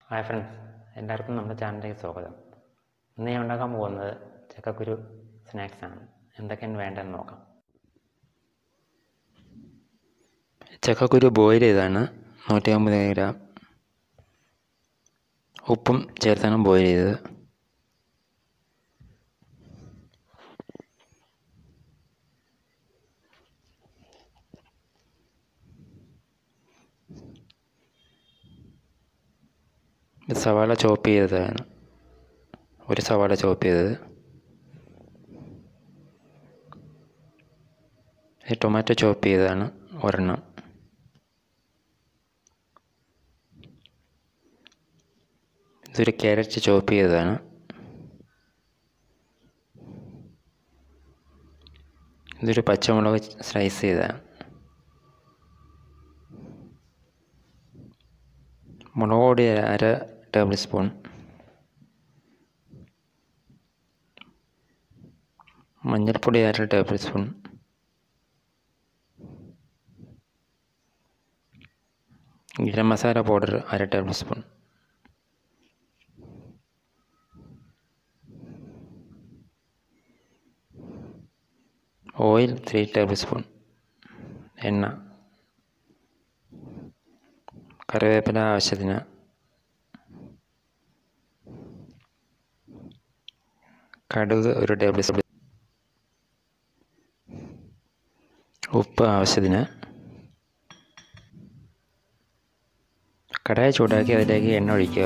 hi friends എല്ലാവർക്കും നമ്മുടെ ചാനലിലേക്ക് സ്വാഗതം ഇന്ന് ഞാൻ ഉണ്ടാക്കാൻ പോകുന്നത് ചക്കക്കുരു സ്നാക്സ് ആണ് എന്തൊക്കെയാണ് വേണ്ടതെന്ന് നോക്കാം ചക്കക്കുരു ബോയിൽ ചെയ്താണ് നൂറ്റി അമ്പത് ഗ്രാം ഉപ്പും ചേർത്താണ് ബോയിൽ ചെയ്തത് ഇത് സവാള ചോപ്പ് ചെയ്തതാണ് ഒരു സവാള ചോപ്പ് ചെയ്തത് ഇത് ടൊമാറ്റോ ചോപ്പ് ചെയ്തതാണ് ഒരെണ്ണം ഇതൊരു ക്യാരറ്റ് ചോപ്പ് ചെയ്തതാണ് ഇതൊരു പച്ചമുളക് സ്ലൈസ് ചെയ്തതാണ് മുളക് പൊടി അര ടേബിൾ സ്പൂൺ മഞ്ഞൾപ്പൊടി അര tablespoon garam masala powder അര tablespoon oil three tablespoon എണ്ണ കറിവേപ്പില ആവശ്യത്തിന് കടുക് ഒരു ടേബിൾ സ്പൂൺ ഉപ്പ് ആവശ്യത്തിന് കടായി ചൂടാക്കി അതിലേക്ക് എണ്ണ ഒഴിക്കുക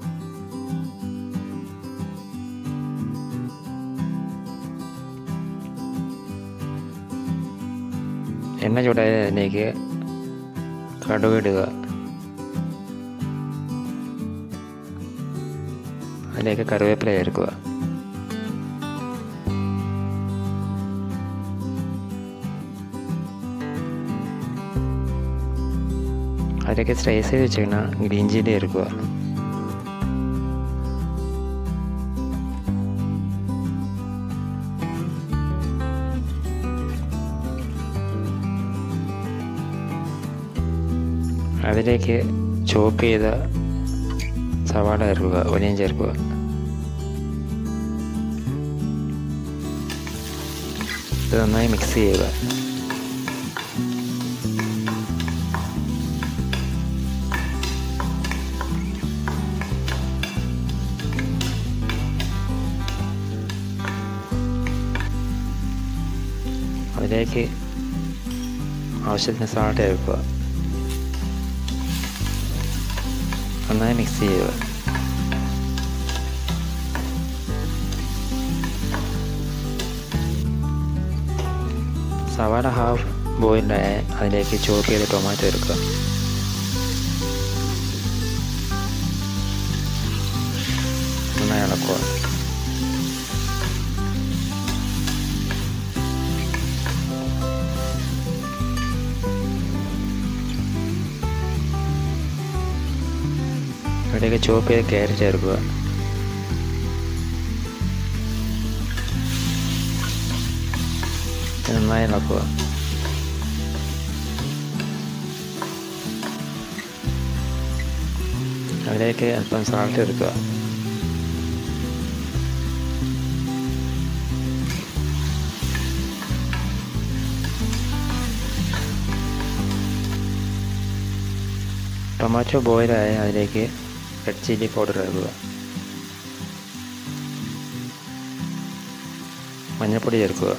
എണ്ണ ചൂടായ അതിലേക്ക് കടുക് ഇടുക അതിലേക്ക് കറിവേപ്പില ചേർക്കുക അതിലേക്ക് സ്ലൈസ് ചെയ്ത് വെച്ചിരിക്കുന്ന ഗ്രീൻ ചില്ലി ചേർക്കുക അതിലേക്ക് ചോപ്പ് ചെയ്ത സവാള ചേർക്കുക ഒനിയൻ ചേർക്കുക ഇത് നന്നായി മിക്സ് ചെയ്യുക അതിലേക്ക് ആവശ്യത്തിന് സാൾട്ട് ചേർക്കുക നന്നായി മിക്സ് ചെയ്യുക സവാള ഹാഫ് ബോയിൽഡായ അതിലേക്ക് ചോപ്പ് ചെയ്ത് ടൊമാറ്റോ എടുക്കുക നന്നായി ഇളക്കുക ഇവിടേക്ക് ചോപ്പ് ചെയ്ത് ക്യാരറ്റ് ചേർക്കുക നന്നായി ഇളക്കുക അതിലേക്ക് അല്പം സാൾട്ട് എടുക്കുക ടൊമാറ്റോ ബോയിലായ അതിലേക്ക് റെഡ് ചില്ലി പൗഡർ ഇടുക മഞ്ഞൾപ്പൊടി ചേർക്കുക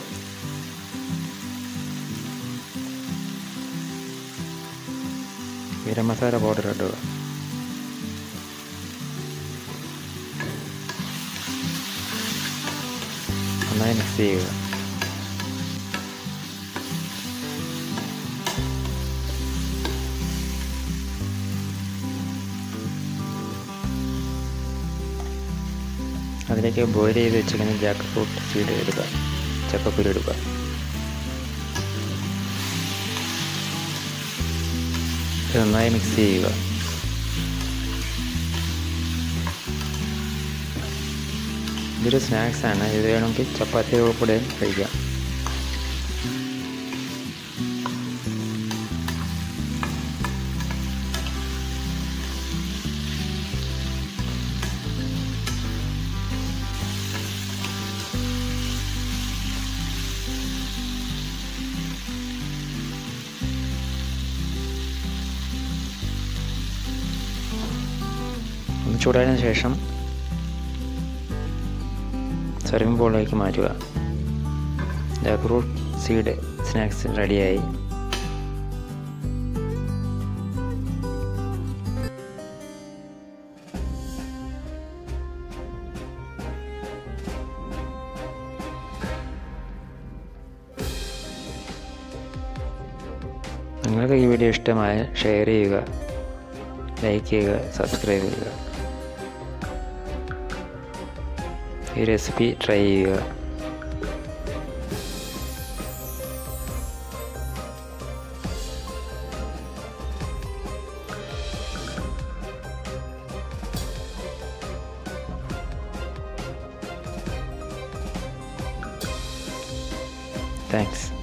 ഗരം മസാല പൗഡർ ഇടുക നന്നായി മിക്സ് ചെയ്യുക അതിലേക്ക് ബോയിൽ ചെയ്ത് വെച്ചിരിക്കുന്ന ജാക്ക് ഫ്രൂട്ട് സീഡ് എടുക്കുക ചക്കക്കുരു എടുക്കുക ഇത് നന്നായി മിക്സ് ചെയ്യുക ഇതൊരു സ്നാക്സ് ആണ് ഇത് വേണമെങ്കിൽ ചപ്പാത്തിയുടെ കൂടെ കഴിക്കാം ചൂടായതിനു ശേഷം സർവിംഗ് ബോളിലേക്ക് മാറ്റുക ഫ്രൂട്ട് സീഡ് സ്നാക്സ് റെഡിയായി നിങ്ങൾക്ക് ഈ വീഡിയോ ഇഷ്ടമായ ഷെയർ ചെയ്യുക ലൈക്ക് ചെയ്യുക സബ്സ്ക്രൈബ് ചെയ്യുക ഈ റെസിപ്പി ട്രൈ ചെയ്യുക താങ്ക്സ്